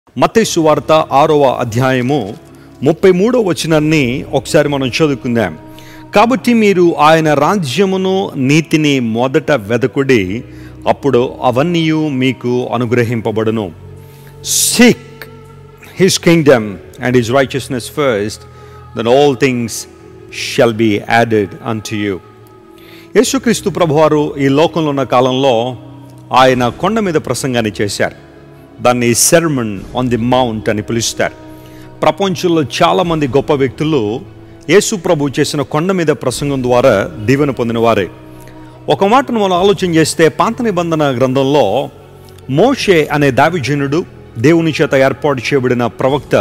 మత్తయి వార్త ఆరవ అధ్యాయము ముప్పై మూడో వచనాన్ని ఒకసారి మనం చదువుకుందాం కాబట్టి మీరు ఆయన రాజ్యమును నీతిని మొదట వెదకుడి అప్పుడు అవన్నీ మీకు అనుగ్రహింపబడును seek his kingdom and his righteousness first then all things shall be added unto you యేసుక్రీస్తు ప్రభువారు ఈ లోకంలో ఉన్న కాలంలో ఆయన కొండ మీద ప్రసంగాన్ని చేశారు దాన్ని సెర్మన్ ఆన్ ది మౌంట్ అని పిలుస్తారు ప్రపంచంలో చాలామంది గొప్ప వ్యక్తులు యేసు ప్రభు చేసిన కొండ మీద ప్రసంగం ద్వారా దీవెన పొందిన వారే ఒక మాటను మనం ఆలోచన చేస్తే పాత నిబంధన గ్రంథంలో మోషే అనే దావిజనుడు దేవుని చేత ఏర్పాటు చేయబడిన ప్రవక్త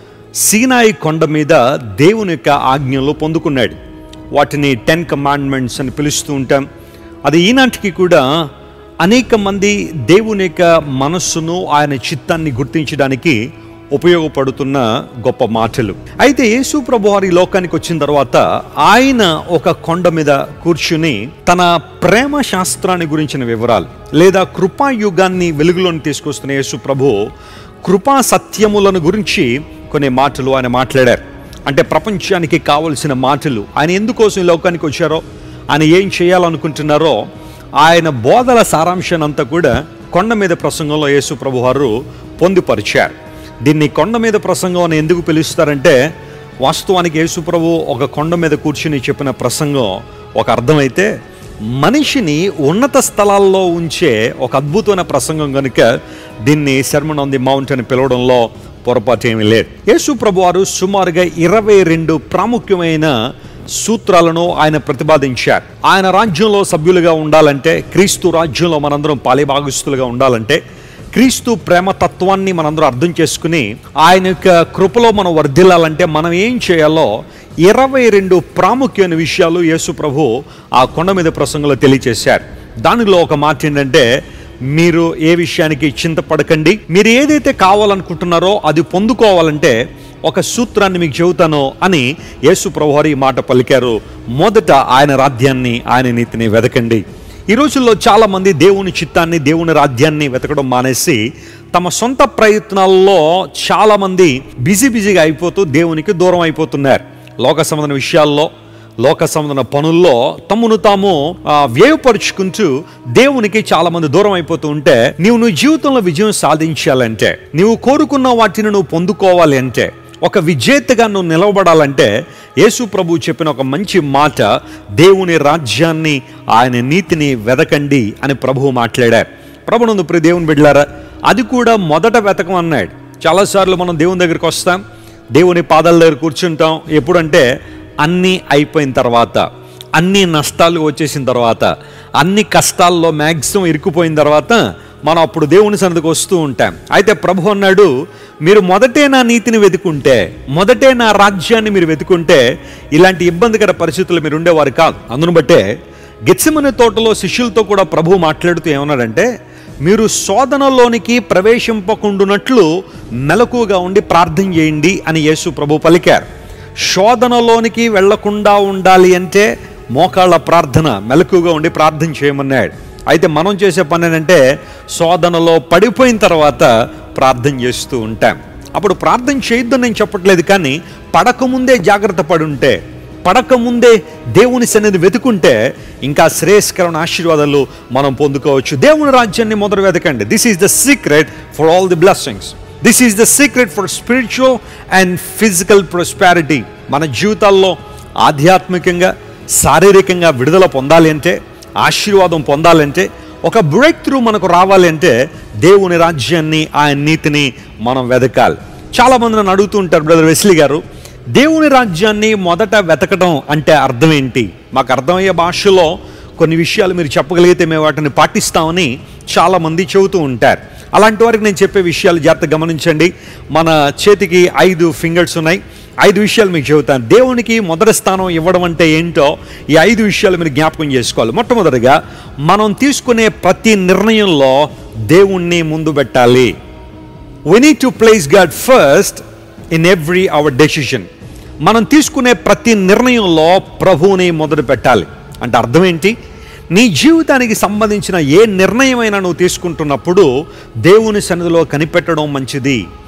సీనాయి కొండ మీద దేవుని యొక్క ఆజ్ఞలు పొందుకున్నాడు వాటిని టెన్ కమాండ్మెంట్స్ అని పిలుస్తూ ఉంటాం అది ఈనాటికి కూడా అనేక మంది దేవుని యొక్క మనస్సును ఆయన చిత్తాన్ని గుర్తించడానికి ఉపయోగపడుతున్న గొప్ప మాటలు అయితే యేసు ప్రభు వారి లోకానికి వచ్చిన తర్వాత ఆయన ఒక కొండ మీద కూర్చుని తన ప్రేమ శాస్త్రాన్ని గురించిన వివరాలు లేదా కృపాయుగాన్ని వెలుగులోని తీసుకొస్తున్న యేసు ప్రభు కృపా సత్యములను గురించి కొన్ని మాటలు ఆయన మాట్లాడారు అంటే ప్రపంచానికి కావలసిన మాటలు ఆయన ఎందుకోసం ఈ లోకానికి వచ్చారో ఆయన ఏం చేయాలనుకుంటున్నారో ఆయన బోధల సారాంశాన్ని అంతా కూడా కొండ మీద ప్రసంగంలో యేసు ప్రభు వారు పొందుపరిచారు దీన్ని కొండ మీద ప్రసంగం అని ఎందుకు పిలుస్తారంటే వాస్తవానికి యేసు ప్రభు ఒక కొండ మీద కూర్చుని చెప్పిన ప్రసంగం ఒక అర్థమైతే మనిషిని ఉన్నత స్థలాల్లో ఉంచే ఒక అద్భుతమైన ప్రసంగం కనుక దీన్ని శర్మన్ ఆన్ ది మౌంట్ అని పిలవడంలో పొరపాటు ఏమీ లేదు యేసు ప్రభు వారు సుమారుగా ఇరవై రెండు ప్రాముఖ్యమైన సూత్రాలను ఆయన ప్రతిపాదించారు ఆయన రాజ్యంలో సభ్యులుగా ఉండాలంటే క్రీస్తు రాజ్యంలో మనందరం పాలిభాగస్తులుగా ఉండాలంటే క్రీస్తు ప్రేమ తత్వాన్ని మనందరం అర్థం చేసుకుని ఆయన యొక్క కృపలో మనం వర్ధిల్లాలంటే మనం ఏం చేయాలో ఇరవై రెండు ప్రాముఖ్యమైన విషయాలు యేసు ప్రభు ఆ కొండ మీద ప్రసంగంలో తెలియచేశారు దానిలో ఒక మాట ఏంటంటే మీరు ఏ విషయానికి చింతపడకండి మీరు ఏదైతే కావాలనుకుంటున్నారో అది పొందుకోవాలంటే ఒక సూత్రాన్ని మీకు చెబుతాను అని యేసు ప్రభువారు ఈ మాట పలికారు మొదట ఆయన రాజ్యాన్ని ఆయన నీతిని వెతకండి ఈ రోజుల్లో చాలామంది దేవుని చిత్తాన్ని దేవుని రాజ్యాన్ని వెతకడం మానేసి తమ సొంత ప్రయత్నాల్లో చాలామంది బిజీ బిజీగా అయిపోతూ దేవునికి దూరం అయిపోతున్నారు లోక సంబంధన విషయాల్లో లోక సంబంధన పనుల్లో తమను తాము ఆ, వ్యయపరుచుకుంటూ దేవునికి చాలా మంది దూరం అయిపోతూ ఉంటే నీవు నువ్వు జీవితంలో విజయం సాధించాలంటే నీవు కోరుకున్న వాటిని నువ్వు పొందుకోవాలి అంటే ఒక విజేతగా నువ్వు నిలవబడాలంటే యేసు ప్రభు చెప్పిన ఒక మంచి మాట దేవుని రాజ్యాన్ని ఆయన నీతిని వెదకండి అని ప్రభువు మాట్లాడారు ప్రభునందు ప్రియ దేవుని బిడ్డలారా అది కూడా మొదట వెతకం అన్నాడు చాలాసార్లు మనం దేవుని దగ్గరికి వస్తాం దేవుని పాదాల దగ్గర కూర్చుంటాం ఎప్పుడంటే అన్నీ అయిపోయిన తర్వాత అన్ని నష్టాలు వచ్చేసిన తర్వాత అన్ని కష్టాల్లో మ్యాక్సిమం ఇరుక్కుపోయిన తర్వాత మనం అప్పుడు దేవుని సన్నిధికి వస్తూ ఉంటాం అయితే ప్రభు అన్నాడు మీరు మొదటే నా నీతిని వెతుకుంటే మొదటే నా రాజ్యాన్ని మీరు వెతుకుంటే ఇలాంటి ఇబ్బందికర పరిస్థితులు మీరు ఉండేవారు కాదు అందును బట్టే గెత్సిమనే తోటలో శిష్యులతో కూడా ప్రభు మాట్లాడుతూ ఏమన్నాడంటే మీరు శోధనలోనికి ప్రవేశింపకుండునట్లు మెలకుగా ఉండి ప్రార్థన చేయండి అని యేసు ప్రభు పలికారు శోధనలోనికి వెళ్లకుండా ఉండాలి అంటే మోకాళ్ళ ప్రార్థన మెలకుగా ఉండి ప్రార్థన చేయమన్నాడు అయితే మనం చేసే పని ఏంటంటే శోధనలో పడిపోయిన తర్వాత ప్రార్థన చేస్తూ ఉంటాం అప్పుడు ప్రార్థన చేయొద్దని నేను చెప్పట్లేదు కానీ పడకముందే జాగ్రత్త పడి ఉంటే పడకముందే దేవుని సన్నిధి వెతుకుంటే ఇంకా శ్రేయస్కరమైన ఆశీర్వాదాలు మనం పొందుకోవచ్చు దేవుని రాజ్యాన్ని మొదలు వెతకండి this is the secret for all the blessings this is the secret for spiritual and physical prosperity మన జీవితాల్లో ఆధ్యాత్మికంగా శారీరకంగా విడుదల పొందాలి అంటే ఆశీర్వాదం పొందాలంటే ఒక బ్రేక్ త్రూ మనకు రావాలి అంటే దేవుని రాజ్యాన్ని ఆయన నీతిని మనం వెతకాలి చాలామంది నన్ను అడుగుతూ ఉంటారు బ్రదర్ వెస్లీ గారు దేవుని రాజ్యాన్ని మొదట వెతకడం అంటే అర్థం ఏంటి మాకు అర్థమయ్యే భాషలో కొన్ని విషయాలు మీరు చెప్పగలిగితే మేము వాటిని పాటిస్తామని చాలామంది చెబుతూ ఉంటారు అలాంటి వారికి నేను చెప్పే విషయాలు జాగ్రత్త గమనించండి మన చేతికి ఐదు ఫింగర్స్ ఉన్నాయి ఐదు విషయాలు మీకు చెబుతాను దేవునికి మొదటి స్థానం ఇవ్వడం అంటే ఏంటో ఈ ఐదు విషయాలు మీరు జ్ఞాపకం చేసుకోవాలి మొట్టమొదటిగా మనం తీసుకునే ప్రతి నిర్ణయంలో దేవుణ్ణి ముందు పెట్టాలి we need to place God first in every our decision మనం తీసుకునే ప్రతి నిర్ణయంలో ప్రభువుని మొదలు పెట్టాలి అంటే అర్థం ఏంటి నీ జీవితానికి సంబంధించిన ఏ నిర్ణయమైనా నువ్వు తీసుకుంటున్నప్పుడు దేవుని సన్నిధిలో కనిపెట్టడం మంచిది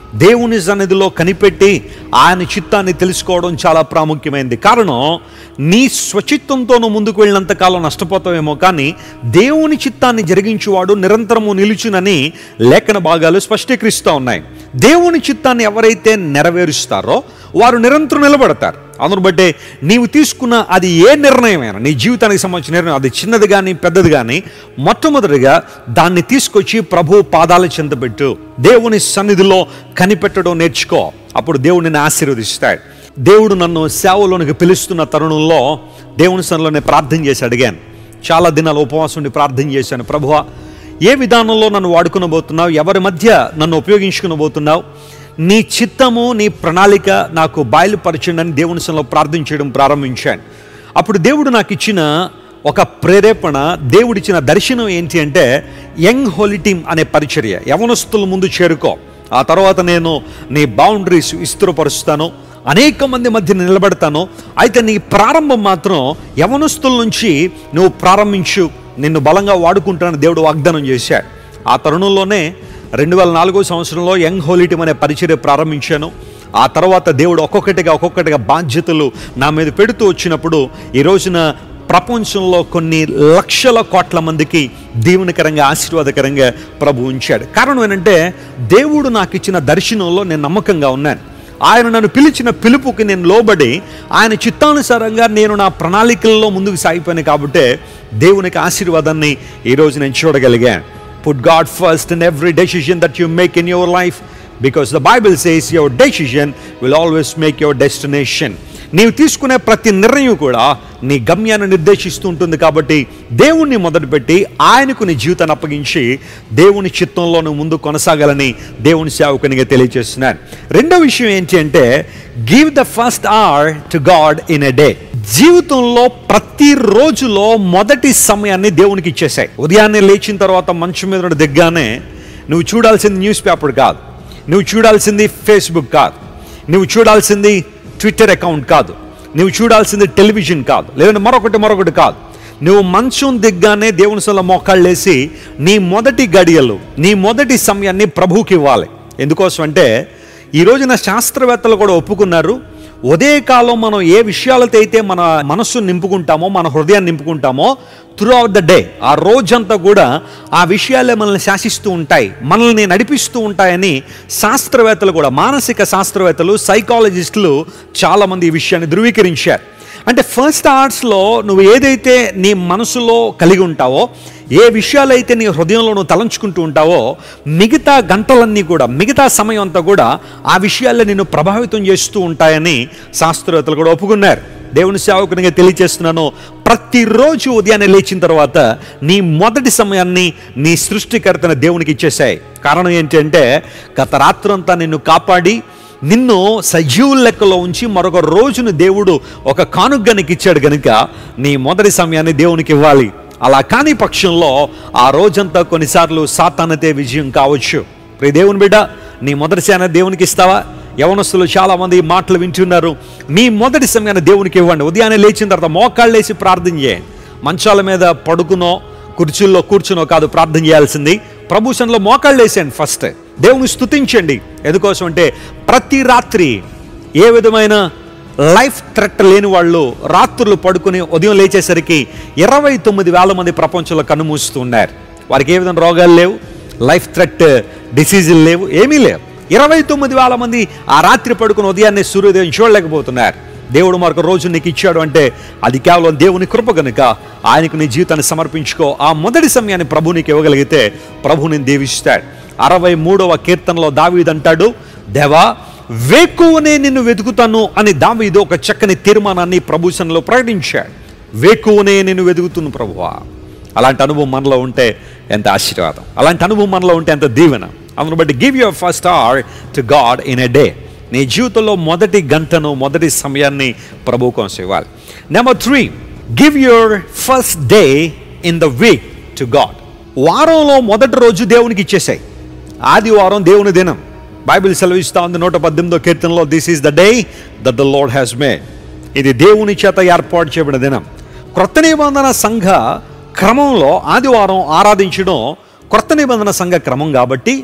దేవుని సన్నిధిలో కనిపెట్టి ఆయన చిత్తాన్ని తెలుసుకోవడం చాలా ప్రాముఖ్యమైనది కారణం నీ స్వచిత్తంతో నువ్వు ముందుకు వెళ్ళినంతకాలం నష్టపోతావేమో కానీ దేవుని చిత్తాన్ని జరిగించేవాడు నిరంతరము నిలుచునని లేఖన భాగాలు స్పష్టీకరిస్తూ ఉన్నాయి దేవుని చిత్తాన్ని ఎవరైతే నెరవేరుస్తారో వారు నిరంతరం నిలబడతారు అందును బట్టే నీవు తీసుకున్న అది ఏ నిర్ణయమైనా నీ జీవితానికి సంబంధించిన నిర్ణయం అది చిన్నది కానీ పెద్దది కానీ మొట్టమొదటిగా దాన్ని తీసుకొచ్చి ప్రభు పాదాల చెంత పెట్టు దేవుని సన్నిధిలో కనిపెట్టడం నేర్చుకో అప్పుడు దేవుడు నిన్ను ఆశీర్వదిస్తాడు దేవుడు నన్ను సేవలోనికి పిలుస్తున్న తరుణంలో దేవుని సన్నిలో నేను ప్రార్థన చేసి అడిగాను చాలా దినాలు ఉపవాసం ఉండి ప్రార్థన చేశాను ప్రభువా ఏ విధానంలో నన్ను వాడుకునబోతున్నావు ఎవరి మధ్య నన్ను ఉపయోగించుకునబోతున్నావు నీ చిత్తము నీ ప్రణాళిక నాకు బయలుపరచండి అని దేవుని సన్నిలో ప్రార్థన చేయడం ప్రారంభించాను అప్పుడు దేవుడు నాకు ఇచ్చిన ఒక ప్రేరేపణ దేవుడిచ్చిన దర్శనం ఏంటి అంటే యంగ్ హోలీ టీమ్ అనే పరిచర్య యవనస్తుల ముందు చేరుకో ఆ తర్వాత నేను నీ బౌండరీస్ విస్తృపరుస్తాను అనేక మంది మధ్య నిలబడతాను అయితే నీ ప్రారంభం మాత్రం యవనస్తుల నుంచి నువ్వు ప్రారంభించు నిన్ను బలంగా వాడుకుంటానని దేవుడు వాగ్దానం చేశాడు ఆ తరుణంలోనే రెండు వేల నాలుగో సంవత్సరంలో యంగ్ హోలీ టీమ్ అనే పరిచర్య ప్రారంభించాను ఆ తర్వాత దేవుడు ఒక్కొక్కటిగా ఒక్కొక్కటిగా బాధ్యతలు నా మీద పెడుతూ వచ్చినప్పుడు ఈ రోజున ప్రపంచంలో కొన్ని లక్షల కోట్ల మందికి దీవెనకరంగా ఆశీర్వాదకరంగా ప్రభు ఉంచాడు కారణం ఏంటంటే దేవుడు నాకు ఇచ్చిన దర్శనంలో నేను నమ్మకంగా ఉన్నాను ఆయన నన్ను పిలిచిన పిలుపుకి నేను లోబడి ఆయన చిత్తానుసారంగా నేను నా ప్రణాళికల్లో ముందుకు సాగిపోయాను కాబట్టి దేవునికి ఆశీర్వాదాన్ని ఈరోజు నేను చూడగలిగాను put God first in every decision that you make in your life because the Bible says your decision will always make your destination నీవు తీసుకునే ప్రతి నిర్ణయం కూడా నీ గమ్యాన్ని నిర్దేశిస్తూ ఉంటుంది కాబట్టి దేవుణ్ణి మొదలుపెట్టి ఆయనకు నీ జీవితాన్ని అప్పగించి దేవుని చిత్తంలో నువ్వు ముందు కొనసాగాలని దేవుని సేవకునిగా తెలియజేస్తున్నాను రెండో విషయం ఏంటి అంటే give the first hour to God in a day జీవితంలో ప్రతి రోజులో మొదటి సమయాన్ని దేవునికి ఇచ్చేసాయి ఉదయాన్నే లేచిన తర్వాత మంచం మీద నుండి దిగ్గానే నువ్వు చూడాల్సింది న్యూస్ పేపర్ కాదు నువ్వు చూడాల్సింది ఫేస్బుక్ కాదు నువ్వు చూడాల్సింది ట్విట్టర్ అకౌంట్ కాదు నువ్వు చూడాల్సింది టెలివిజన్ కాదు లేదంటే మరొకటి మరొకటి కాదు నువ్వు మంచం దిగ్గానే దేవుని సొల్ల మోకాళ్ళేసి నీ మొదటి గడియలు నీ మొదటి సమయాన్ని ప్రభువుకి ఇవ్వాలి ఎందుకోసం అంటే ఈ రోజున శాస్త్రవేత్తలు కూడా ఒప్పుకున్నారు ఉదయకాలం మనం ఏ విషయాలతో అయితే మన మనస్సును నింపుకుంటామో మన హృదయాన్ని నింపుకుంటామో త్రూ అవుట్ ద డే ఆ రోజంతా కూడా ఆ విషయాలే మనల్ని శాసిస్తూ ఉంటాయి మనల్ని నడిపిస్తూ ఉంటాయని శాస్త్రవేత్తలు కూడా మానసిక శాస్త్రవేత్తలు సైకాలజిస్టులు చాలామంది ఈ విషయాన్ని ధృవీకరించారు అంటే ఫస్ట్ ఆర్ట్స్లో నువ్వు ఏదైతే నీ మనసులో కలిగి ఉంటావో ఏ విషయాలైతే నీ హృదయంలో నువ్వు తలంచుకుంటూ ఉంటావో మిగతా గంటలన్నీ కూడా మిగతా సమయం అంతా కూడా ఆ విషయాల్లో నిన్ను ప్రభావితం చేస్తూ ఉంటాయని శాస్త్రవేత్తలు కూడా ఒప్పుకున్నారు దేవుని సేవకునిగా తెలియచేస్తున్నాను ప్రతిరోజు ఉదయాన్నే లేచిన తర్వాత నీ మొదటి సమయాన్ని నీ సృష్టికర్తన దేవునికి ఇచ్చేసాయి కారణం ఏంటంటే గత రాత్రంతా నిన్ను కాపాడి నిన్ను సజీవుల లెక్కలో ఉంచి మరొక రోజును దేవుడు ఒక కానుగ్గానికి ఇచ్చాడు కనుక నీ మొదటి సమయాన్ని దేవునికి ఇవ్వాలి అలా కాని పక్షంలో ఆ రోజంతా కొన్నిసార్లు సాతానతే విజయం కావచ్చు ప్రియ దేవుని బిడ్డ నీ మొదటి సమయాన్ని దేవునికి ఇస్తావా యవనస్తులు చాలామంది ఈ మాటలు వింటున్నారు మీ మొదటి సమయాన్ని దేవునికి ఇవ్వండి ఉదయాన్నే లేచిన తర్వాత మోకాళ్ళు వేసి ప్రార్థన చేయండి మంచాల మీద పడుకునో కుర్చీల్లో కూర్చునో కాదు ప్రార్థన చేయాల్సింది ప్రభుత్వంలో మోకాళ్ళు వేసేయండి ఫస్ట్ దేవుని స్తుతించండి ఎందుకోసం అంటే ప్రతి రాత్రి ఏ విధమైన లైఫ్ థ్రెట్ లేని వాళ్ళు రాత్రులు పడుకుని ఉదయం లేచేసరికి ఇరవై తొమ్మిది వేల మంది ప్రపంచంలో కన్నుమూస్తూ ఉన్నారు వారికి ఏ విధంగా రోగాలు లేవు లైఫ్ థ్రెట్ డిసీజులు లేవు ఏమీ లేవు ఇరవై తొమ్మిది వేల మంది ఆ రాత్రి పడుకుని ఉదయాన్నే సూర్యోదయం చూడలేకపోతున్నారు దేవుడు మరొక రోజు నీకు ఇచ్చాడు అంటే అది కేవలం దేవుని కృప కనుక ఆయనకు నీ జీవితాన్ని సమర్పించుకో ఆ మొదటి సమయాన్ని ప్రభు నీకు ఇవ్వగలిగితే ప్రభు నేను దీవిస్తాడు అరవై మూడవ కీర్తనలో దావీదంటాడు దేవా వేకువనే నిన్ను వెతుకుతాను అని దావీదు ఒక చక్కని తీర్మానాన్ని ప్రభుత్వంలో ప్రకటించాడు వేకువనే నిన్ను వెతుకుతున్న ప్రభువా అలాంటి అనుభవం మనలో ఉంటే ఎంత ఆశీర్వాదం అలాంటి అనుభవం మనలో ఉంటే ఎంత దీవెన అందును బట్టి give your first hour to God in a day నీ జీవితంలో మొదటి గంటను మొదటి సమయాన్ని ప్రభు కోసం ఇవ్వాలి number three give your first day in the week to God వారంలో మొదటి రోజు దేవునికి ఇచ్చేసాయి ఆదివారం దేవుని దినం బైబిల్ సెలవిస్తా ఉంది నూట పద్దెనిమిదో కీర్తనలో this is the day that the Lord has made ఇది దేవుని చేత ఏర్పాటు చేయబడిన దినం క్రొత్త నిబంధన సంఘ క్రమంలో ఆదివారం ఆరాధించడం క్రొత్త నిబంధన సంఘ క్రమం కాబట్టి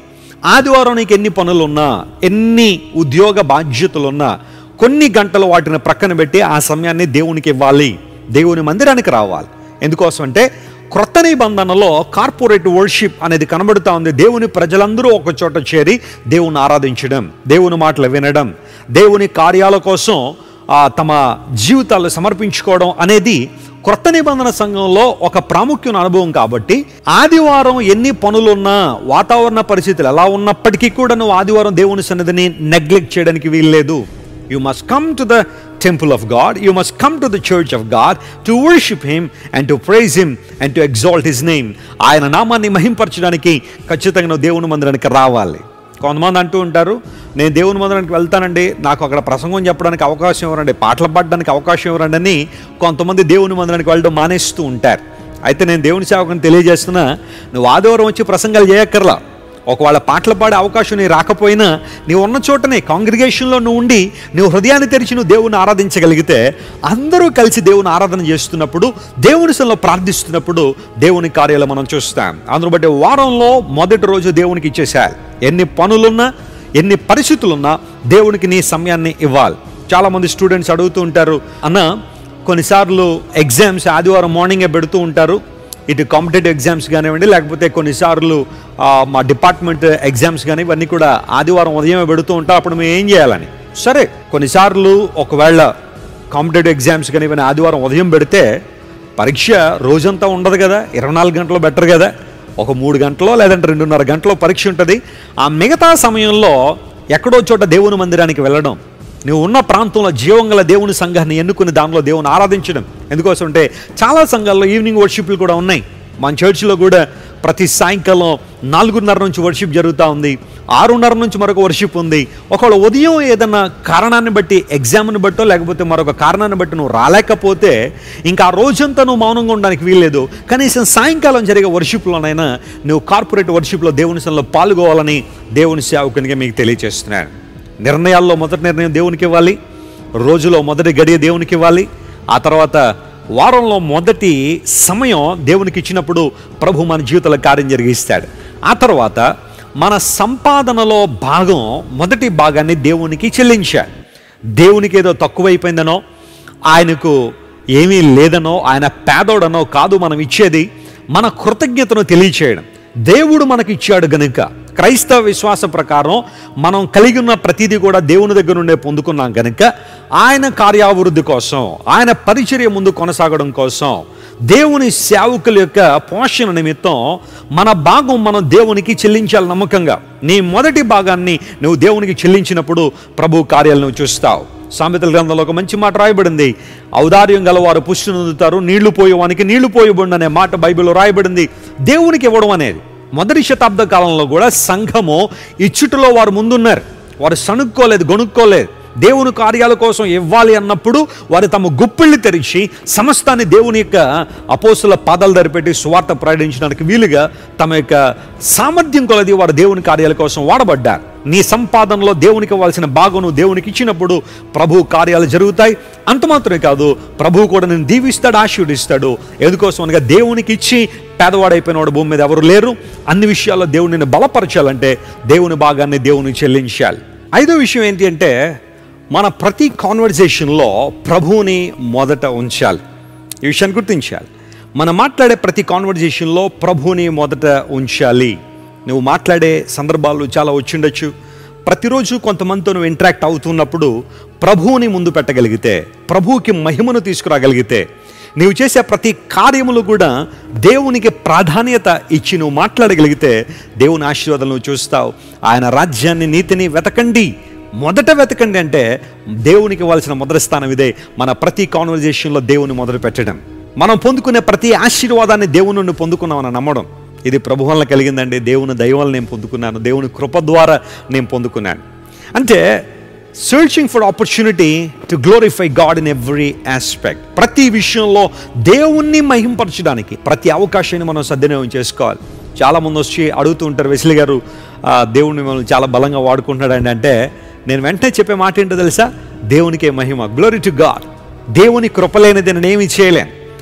ఆదివారం నీకు ఎన్ని పనులున్నా ఎన్ని ఉద్యోగ బాధ్యతలున్నా కొన్ని గంటలు వాటిని ప్రక్కన పెట్టి ఆ సమయాన్ని దేవునికి ఇవ్వాలి దేవుని మందిరానికి రావాలి ఎందుకోసం అంటే క్రొత్త నిబంధనలో కార్పొరేట్ వర్షిప్ అనేది కనబడుతూ ఉంది దేవుని ప్రజలందరూ ఒక చోట చేరి దేవుని ఆరాధించడం దేవుని మాటలు వినడం దేవుని కార్యాల కోసం ఆ, తమ జీవితాలు సమర్పించుకోవడం అనేది క్రొత్త నిబంధన సంఘంలో ఒక ప్రాముఖ్యమైన అనుభవం కాబట్టి ఆదివారం ఎన్ని పనులున్నా వాతావరణ పరిస్థితులు ఎలా ఉన్నప్పటికీ కూడా నువ్వు ఆదివారం దేవుని సన్నిధిని నెగ్లెక్ట్ చేయడానికి వీల్లేదు you must come to the temple of God you must come to the church of God to worship him and to praise him and to exalt his name ఆయన నామాన్ని మహింపరచడానికి ఖచ్చితంగా నువ్వు దేవుని మందిరానికి రావాలి కొంతమంది అంటూ ఉంటారు నేను దేవుని మందిరానికి వెళ్తానండి నాకు అక్కడ ప్రసంగం చెప్పడానికి అవకాశం ఇవ్వరండి పాటలు పాడడానికి అవకాశం ఇవ్వరండి అని కొంతమంది దేవుని మందిరానికి వెళ్ళడం మానేస్తూ ఉంటారు అయితే నేను దేవుని సేవకుని తెలియజేస్తున్నా నువ్వు ఆదివారం వచ్చి ప్రసంగాలు చేయక్కర్లా ఒకవేళ పాటలు పాడే అవకాశం నీ రాకపోయినా నీవు ఉన్న చోటనే కాంగ్రిగేషన్లో నువ్వు ఉండి నువ్వు హృదయాన్ని తెరిచి నువ్వు దేవుని ఆరాధించగలిగితే అందరూ కలిసి దేవుని ఆరాధన చేస్తున్నప్పుడు దేవుని సన్నిలో ప్రార్థిస్తున్నప్పుడు దేవుని కార్యాలు మనం చూస్తాం అందును బట్టి వారంలో మొదటి రోజు దేవునికి ఇచ్చేసేయాలి ఎన్ని పనులున్నా ఎన్ని పరిస్థితులున్నా దేవునికి నీ సమయాన్ని ఇవ్వాలి చాలామంది స్టూడెంట్స్ అడుగుతూ ఉంటారు అన్న కొన్నిసార్లు ఎగ్జామ్స్ ఆదివారం మార్నింగే పెడుతూ ఉంటారు ఇటు కాంపిటేటివ్ ఎగ్జామ్స్ కానివ్వండి లేకపోతే కొన్నిసార్లు ఆ, మా డిపార్ట్మెంట్ ఎగ్జామ్స్ కానీ ఇవన్నీ కూడా ఆదివారం ఉదయమే పెడుతూ ఉంటాం అప్పుడు మేము ఏం చేయాలని సరే కొన్నిసార్లు ఒకవేళ కాంపిటేటివ్ ఎగ్జామ్స్ కానీ ఇవన్నీ ఆదివారం ఉదయం పెడితే పరీక్ష రోజంతా ఉండదు కదా ఇరవై నాలుగు గంటలు బెటర్ కదా ఒక మూడు గంటలో లేదంటే రెండున్నర గంటలో పరీక్ష ఉంటుంది ఆ మిగతా సమయంలో ఎక్కడో చోట దేవుని మందిరానికి వెళ్ళడం నువ్వు ఉన్న ప్రాంతంలో జీవం గల దేవుని సంఘాన్ని ఎన్నుకుని దానిలో దేవుని ఆరాధించడం ఎందుకోసం అంటే చాలా సంఘాల్లో ఈవినింగ్ వర్షిప్లు కూడా ఉన్నాయి మన చర్చిలో కూడా ప్రతి సాయంకాలం నాలుగున్నర నుంచి వర్షిప్ జరుగుతూ ఉంది ఆరున్నర నుంచి మరొక వర్షిప్ ఉంది ఒకవేళ ఉదయం ఏదన్నా కారణాన్ని బట్టి ఎగ్జామ్ని బట్టో లేకపోతే మరొక కారణాన్ని బట్టి నువ్వు రాలేకపోతే ఇంకా ఆ రోజంతా నువ్వు మౌనంగా ఉండడానికి వీల్లేదు కనీసం సాయంకాలం జరిగే వర్షిప్లోనైనా నువ్వు కార్పొరేట్ వర్షిప్లో దేవుని సన్నిలో పాల్గొవాలని దేవుని సేవకునిగా మీకు తెలియజేస్తున్నాను నిర్ణయాల్లో మొదటి నిర్ణయం దేవునికి ఇవ్వాలి రోజులో మొదటి గడియ దేవునికి ఇవ్వాలి ఆ తర్వాత వారంలో మొదటి సమయం దేవునికి ఇచ్చినప్పుడు ప్రభు మన జీవితంలో కార్యం జరిగిస్తాడు ఆ తర్వాత మన సంపాదనలో భాగం మొదటి భాగాన్ని దేవునికి చెల్లించాడు దేవునికి ఏదో తక్కువైపోయిందనో ఆయనకు ఏమీ లేదనో ఆయన పేదోడనో కాదు మనం ఇచ్చేది మన కృతజ్ఞతను తెలియచేయడం దేవుడు మనకి ఇచ్చాడు గనుక క్రైస్తవ విశ్వాస ప్రకారం మనం కలిగి ఉన్న ప్రతిదీ కూడా దేవుని దగ్గర నుండే పొందుకున్నాం గనుక ఆయన కార్యాభివృద్ధి కోసం ఆయన పరిచర్య ముందు కొనసాగడం కోసం దేవుని సేవకుల యొక్క పోషణ నిమిత్తం మన భాగం మనం దేవునికి చెల్లించాలి నమ్మకంగా నీ మొదటి భాగాన్ని నువ్వు దేవునికి చెల్లించినప్పుడు ప్రభు కార్యాలను నువ్వు చూస్తావు సామెతల గ్రంథంలో ఒక మంచి మాట రాయబడింది ఔదార్యం గలవారు పుష్టి నొందుతారు నీళ్లు పోయేవానికి నీళ్లు పోయబడి అనే మాట బైబిల్లో రాయబడింది దేవునికి ఇవ్వడం అనేది మొదటి శతాబ్ద కాలంలో కూడా సంఘము ఇచ్చుటలో వారు ముందున్నారు వారు సణుక్కోలేదు గొనుక్కోలేదు దేవుని కార్యాల కోసం ఇవ్వాలి అన్నప్పుడు వారు తమ గుప్పిళ్ళు తెరిచి సమస్తాన్ని దేవుని యొక్క అపోసుల పాదాలు ధరిపెట్టి సువార్త ప్రకటించడానికి వీలుగా తమ యొక్క సామర్థ్యం కొలది వారు దేవుని కార్యాల కోసం వాడబడ్డారు నీ సంపాదనలో దేవునికి ఇవ్వాల్సిన భాగం నువ్వు దేవునికి ఇచ్చినప్పుడు ప్రభు కార్యాలు జరుగుతాయి అంత మాత్రమే కాదు ప్రభు కూడా నేను దీవిస్తాడు ఆశీర్వదిస్తాడు ఎందుకోసం అనగా దేవునికి ఇచ్చి పేదవాడైపోయిన వాడు భూమి మీద ఎవరు లేరు అన్ని విషయాల్లో దేవుని నిన్ను బలపరచాలంటే దేవుని భాగాన్ని దేవునికి చెల్లించాలి ఐదో విషయం ఏంటి అంటే మన ప్రతి కాన్వర్జేషన్లో ప్రభువుని మొదట ఉంచాలి ఈ విషయాన్ని గుర్తించాలి మనం మాట్లాడే ప్రతి కాన్వర్జేషన్లో ప్రభువుని మొదట ఉంచాలి నువ్వు మాట్లాడే సందర్భాలు చాలా వచ్చిండొచ్చు ప్రతిరోజు కొంతమందితో నువ్వు ఇంటరాక్ట్ అవుతున్నప్పుడు ప్రభువుని ముందు పెట్టగలిగితే ప్రభువుకి మహిమను తీసుకురాగలిగితే నీవు చేసే ప్రతి కార్యములు కూడా దేవునికి ప్రాధాన్యత ఇచ్చి నువ్వు మాట్లాడగలిగితే దేవుని ఆశీర్వాదాలు నువ్వు చూస్తావు ఆయన రాజ్యాన్ని నీతిని వెతకండి మొదట వెతకండి అంటే దేవునికి ఇవ్వాల్సిన మొదటి స్థానం ఇదే మన ప్రతి కాన్వర్జేషన్లో దేవుని మొదలు పెట్టడం మనం పొందుకునే ప్రతి ఆశీర్వాదాన్ని దేవుని నుండి పొందుకున్నామని నమ్మడం ఇది ప్రభు వల్ల కలిగిందండి దేవుని దైవం నేను పొందుకున్నాను దేవుని కృప ద్వారా నేను పొందుకున్నాను అంటే searching for opportunity to glorify God in every aspect ప్రతి విషయంలో దేవుణ్ణి మహింపరచడానికి ప్రతి అవకాశాన్ని మనం సద్వినియోగం చేసుకోవాలి చాలామంది వచ్చి అడుగుతూ ఉంటారు వెసిలి గారు "ఆ, దేవుణ్ణి మిమ్మల్ని చాలా బలంగా వాడుకుంటున్నాడండి అంటే నేను వెంటనే చెప్పే మాట ఏంటో తెలుసా దేవునికే మహిమ గ్లోరీ టు గాడ్ దేవుని కృపలేనిది నేను ఏమీ చేయలేను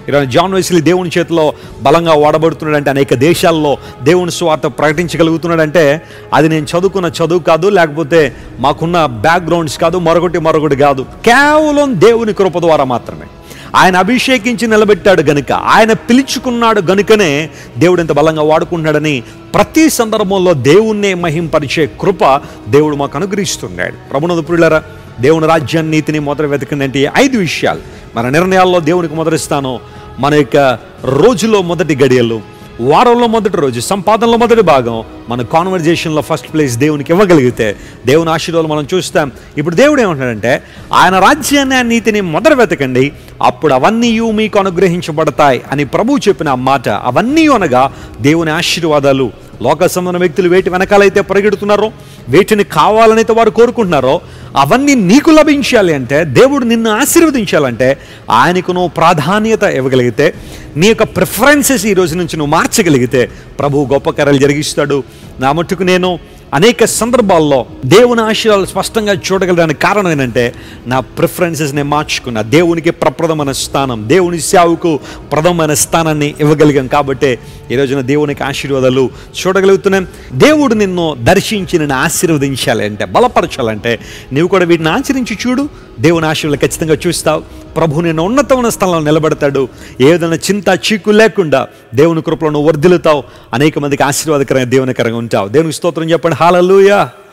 ఈరోజు జాన్ వెస్లీ దేవుని చేతిలో బలంగా వాడబడుతున్నాడంటే అనేక దేశాల్లో దేవుని స్వార్థ ప్రకటించగలుగుతున్నాడంటే అది నేను చదువుకున్న చదువు కాదు లేకపోతే మాకున్న బ్యాక్గ్రౌండ్స్ కాదు మరొకటి మరొకటి కాదు కేవలం దేవుని కృప ద్వారా మాత్రమే ఆయన అభిషేకించి నిలబెట్టాడు గనుక ఆయన పిలుచుకున్నాడు గనుకనే దేవుడు ఇంత బలంగా వాడుకుంటున్నాడని ప్రతి సందర్భంలో దేవుణ్ణే మహింపరిచే కృప దేవుడు మాకు అనుగ్రహిస్తున్నాడు ప్రభునదు పురులరా దేవుని రాజ్యాన్ని నీతిని మొదలు వెతకండి ఐదు విషయాలు మన నిర్ణయాల్లో దేవునికి మొదటిస్తాను మన యొక్క రోజులో మొదటి గడియలు వారంలో మొదటి రోజు సంపాదనలో మొదటి భాగం మన కాన్వర్జేషన్లో ఫస్ట్ ప్లేస్ దేవునికి ఇవ్వగలిగితే దేవుని ఆశీర్వాదాలు మనం చూస్తాం ఇప్పుడు దేవుడు ఏమంటాడంటే ఆయన రాజ్యాన్ని ఆయన నీతిని మొదట వెతకండి అప్పుడు అవన్నీ మీకు అనుగ్రహించబడతాయి అని ప్రభువు చెప్పిన ఆ మాట అవన్నీ అనగా దేవుని ఆశీర్వాదాలు లోక సంబంధ వ్యక్తులు వేటి వెనకాలైతే పరిగెడుతున్నారో వేటిని కావాలనైతే వారు కోరుకుంటున్నారో అవన్నీ నీకు లభించాలి అంటే దేవుడు నిన్ను ఆశీర్వదించాలంటే ఆయనకు నువ్వు ప్రాధాన్యత ఇవ్వగలిగితే నీ యొక్క ప్రిఫరెన్సెస్ ఈ రోజు నుంచి నువ్వు మార్చగలిగితే ప్రభు గొప్ప కార్యాలు జరిగిస్తాడు నా మట్టుకు నేను అనేక సందర్భాల్లో దేవుని ఆశీర్వాదాలు స్పష్టంగా చూడగలడానికి కారణం ఏంటంటే నా ప్రిఫరెన్సెస్ నేను మార్చుకున్నా దేవునికి ప్రప్రదమైన స్థానం దేవుని సేవకు ప్రథమైన స్థానాన్ని ఇవ్వగలిగాం కాబట్టి ఈ రోజున దేవునికి ఆశీర్వాదాలు చూడగలుగుతున్నాం దేవుడు నిన్ను దర్శించి నిన్ను ఆశీర్వదించాలి అంటే బలపరచాలంటే నీవు కూడా వీటిని ఆచరించి చూడు దేవుని ఆశీర్వాదాలు ఖచ్చితంగా చూస్తావు ప్రభు నిన్ను ఉన్నతమైన స్థలంలో నిలబెడతాడు ఏదైనా చింత చీకు లేకుండా దేవుని కృపలో నువ్వు వర్ధిల్లుతావు అనేక మందికి ఆశీర్వాదకరంగా దేవునికరంగా ఉంటావు దేవునికి స్తోత్రం చెప్పండి హాలూయా